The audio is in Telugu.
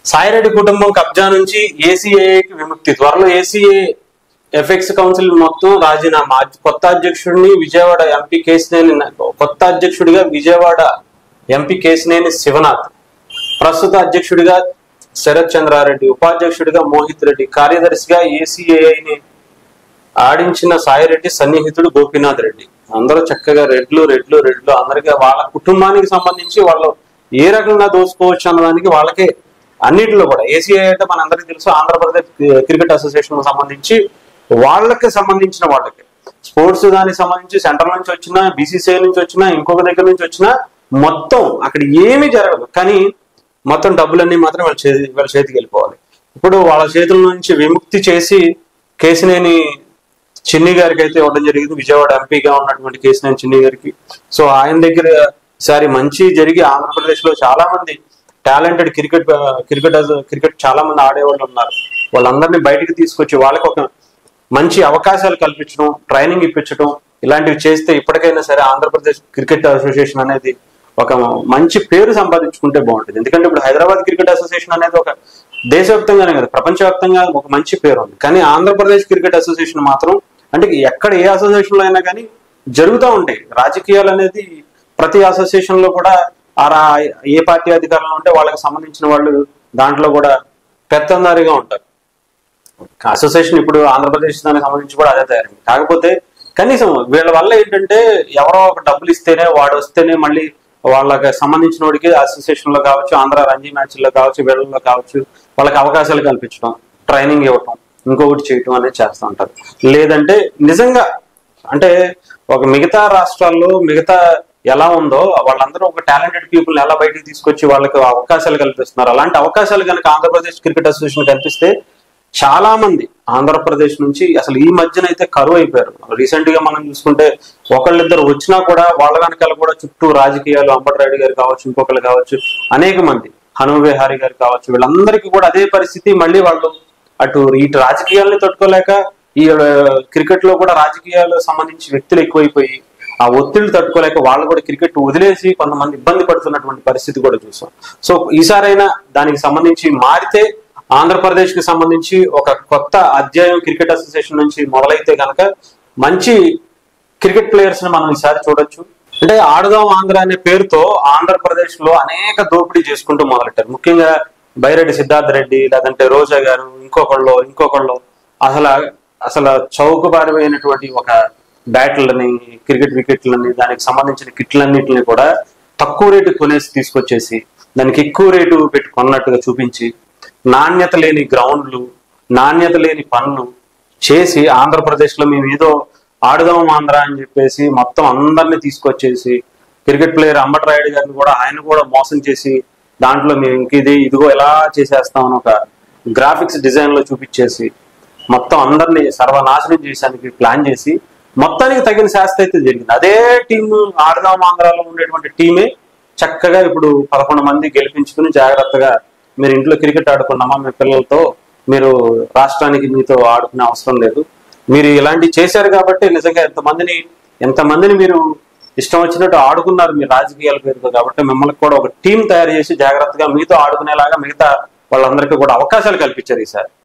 సాయిరెడ్డి కుటుంబం కబ్జా నుంచి ఏసీఏకి విముక్తి త్వరలో ఏసీఏ ఎఫెక్స్ కౌన్సిల్ మొత్తం రాజీనామా కొత్త అధ్యక్షుడిని విజయవాడ ఎంపీ కేసినేని కొత్త అధ్యక్షుడిగా విజయవాడ ఎంపీ కేసినేని శివనాథ్ ప్రస్తుత అధ్యక్షుడిగా శరత్ చంద్రారెడ్డి ఉపాధ్యక్షుడిగా మోహిత్ రెడ్డి కార్యదర్శిగా ఏసీఏని ఆడించిన సాయిరెడ్డి సన్నిహితుడు గోపీనాథ్ రెడ్డి అందరూ చక్కగా రెడ్లు రెడ్లు రెడ్లు అందరికీ వాళ్ళ కుటుంబానికి సంబంధించి వాళ్ళు ఏ రకంగా దోసుకోవచ్చు అన్నదానికి వాళ్ళకే అన్నిటిలో కూడా ఏసీఐ అంటే మనందరికీ తెలుసు ఆంధ్రప్రదేశ్ క్రికెట్ అసోసియేషన్ సంబంధించి వాళ్ళకి సంబంధించిన వాళ్ళకి స్పోర్ట్స్ దానికి సంబంధించి సెంట్రల్ నుంచి వచ్చినా బీసీసీఐ నుంచి వచ్చినా ఇంకొక దగ్గర నుంచి వచ్చినా మొత్తం అక్కడ ఏమీ జరగదు కానీ మొత్తం డబ్బులన్నీ మాత్రం వాళ్ళ చేతి వాళ్ళ చేతికి వెళ్ళిపోవాలి ఇప్పుడు వాళ్ళ చేతుల నుంచి విముక్తి చేసి కేసినేని చిన్ని గారికి అయితే ఇవ్వడం జరిగింది విజయవాడ ఎంపీగా ఉన్నటువంటి కేసినేని చిన్ని గారికి సో ఆయన దగ్గర ఈసారి మంచి జరిగి ఆంధ్రప్రదేశ్ లో చాలా మంది టాలెంటెడ్ క్రికెట్ క్రికెట్ క్రికెట్ చాలా మంది ఆడేవాళ్ళు ఉన్నారు వాళ్ళందరినీ బయటికి తీసుకొచ్చి వాళ్ళకి ఒక మంచి అవకాశాలు కల్పించడం ట్రైనింగ్ ఇప్పించడం ఇలాంటివి చేస్తే ఇప్పటికైనా సరే ఆంధ్రప్రదేశ్ క్రికెట్ అసోసియేషన్ అనేది ఒక మంచి పేరు సంపాదించుకుంటే బాగుంటుంది ఎందుకంటే ఇప్పుడు హైదరాబాద్ క్రికెట్ అసోసియేషన్ అనేది ఒక దేశవ్యాప్తంగానే కదా ప్రపంచవ్యాప్తంగా ఒక మంచి పేరు ఉంది కానీ ఆంధ్రప్రదేశ్ క్రికెట్ అసోసియేషన్ మాత్రం అంటే ఎక్కడ ఏ అసోసియేషన్ లో అయినా కానీ జరుగుతూ ఉంటాయి రాజకీయాలు అనేది ప్రతి అసోసియేషన్ లో కూడా ఆ రా- ఏ పార్టీ అధికారంలో ఉంటే వాళ్ళకి సంబంధించిన వాళ్ళు దాంట్లో కూడా పెత్తందారిగా ఉంటారు అసోసియేషన్ ఇప్పుడు ఆంధ్రప్రదేశ్ దానికి సంబంధించి కూడా అదే తయారైంది కాకపోతే కనీసం వీళ్ళ వల్ల ఏంటంటే ఎవరో ఒక డబ్బులు ఇస్తేనే వాడు వస్తేనే మళ్ళీ వాళ్ళకి సంబంధించిన వాడికి అసోసియేషన్ లో కావచ్చు ఆంధ్ర రంజీ మ్యాచ్ల్లో కావచ్చు వీళ్ళలో కావచ్చు వాళ్ళకి అవకాశాలు కల్పించడం ట్రైనింగ్ ఇవ్వటం ఇంకొకటి చేయటం అనేది చేస్తూ ఉంటారు లేదంటే నిజంగా అంటే ఒక మిగతా రాష్ట్రాల్లో మిగతా ఎలా ఉందో వాళ్ళందరూ ఒక టాలెంటెడ్ పీపుల్ ఎలా బయటికి తీసుకొచ్చి వాళ్ళకి అవకాశాలు కల్పిస్తున్నారు అలాంటి అవకాశాలు కనుక ఆంధ్రప్రదేశ్ క్రికెట్ అసోసియేషన్ కల్పిస్తే చాలా మంది ఆంధ్రప్రదేశ్ నుంచి అసలు ఈ మధ్యన అయితే కరువు అయిపోయారు రీసెంట్ గా మనం చూసుకుంటే ఒకళ్ళిద్దరు వచ్చినా కూడా వాళ్ళ వెనకాల కూడా చుట్టూ రాజకీయాలు అంబటరాయుడు గారు కావచ్చు ఇంకొకరు కావచ్చు అనేక మంది హనువిహారి గారు కావచ్చు వీళ్ళందరికీ కూడా అదే పరిస్థితి మళ్ళీ వాళ్ళు అటు ఇటు రాజకీయాలని తట్టుకోలేక ఈ క్రికెట్ లో కూడా రాజకీయాలకు సంబంధించి వ్యక్తులు ఎక్కువైపోయి ఆ ఒత్తిళ్లు తట్టుకోలేక వాళ్ళు కూడా క్రికెట్ వదిలేసి కొంతమంది ఇబ్బంది పడుతున్నటువంటి పరిస్థితి కూడా చూసాం సో ఈసారైనా దానికి సంబంధించి మారితే ఆంధ్రప్రదేశ్ కి సంబంధించి ఒక కొత్త అధ్యాయం క్రికెట్ అసోసియేషన్ నుంచి మొదలైతే కనుక మంచి క్రికెట్ ప్లేయర్స్ ని మనం ఈసారి చూడొచ్చు అంటే ఆడుదాం ఆంధ్ర అనే పేరుతో ఆంధ్రప్రదేశ్ లో అనేక దోపిడీ చేసుకుంటూ మొదలెట్టారు ముఖ్యంగా బైరెడ్డి సిద్ధార్థ రెడ్డి లేదంటే రోజా గారు ఇంకొకళ్ళు ఇంకొకళ్ళు అసలు అసలు చౌకబారిపోయినటువంటి ఒక బ్యాట్లని క్రికెట్ వికెట్లని దానికి సంబంధించిన కిట్లన్నింటిని కూడా తక్కువ రేటు కొనేసి తీసుకొచ్చేసి దానికి ఎక్కువ రేటు పెట్టి కొన్నట్టుగా చూపించి నాణ్యత లేని గ్రౌండ్లు నాణ్యత లేని పనులు చేసి ఆంధ్రప్రదేశ్ లో మేము ఏదో ఆడుదాం ఆంధ్ర అని చెప్పేసి మొత్తం అందరిని తీసుకొచ్చేసి క్రికెట్ ప్లేయర్ అంబటరాయుడు గారిని కూడా ఆయన కూడా మోసం చేసి దాంట్లో మేము ఇంక ఇది ఇదిగో ఎలా చేసేస్తామని ఒక గ్రాఫిక్స్ డిజైన్ లో చూపించేసి మొత్తం అందరినీ సర్వనాశనం చేసానికి ప్లాన్ చేసి మొత్తానికి తగిన శాస్త్ర అయితే జరిగింది అదే టీం ఆడదాం ఆంధ్రాలో ఉండేటువంటి టీమే చక్కగా ఇప్పుడు పదకొండు మంది గెలిపించుకుని జాగ్రత్తగా మీరు ఇంట్లో క్రికెట్ ఆడుకున్నామా మీ పిల్లలతో మీరు రాష్ట్రానికి మీతో ఆడుకునే అవసరం లేదు మీరు ఇలాంటివి చేశారు కాబట్టి నిజంగా ఎంతమందిని ఎంతమందిని మీరు ఇష్టం వచ్చినట్టు ఆడుకున్నారు మీ రాజకీయాల పేరుతో కాబట్టి మిమ్మల్ని కూడా ఒక టీం తయారు చేసి జాగ్రత్తగా మీతో ఆడుకునేలాగా మిగతా వాళ్ళందరికీ కూడా అవకాశాలు కల్పించారు ఈసారి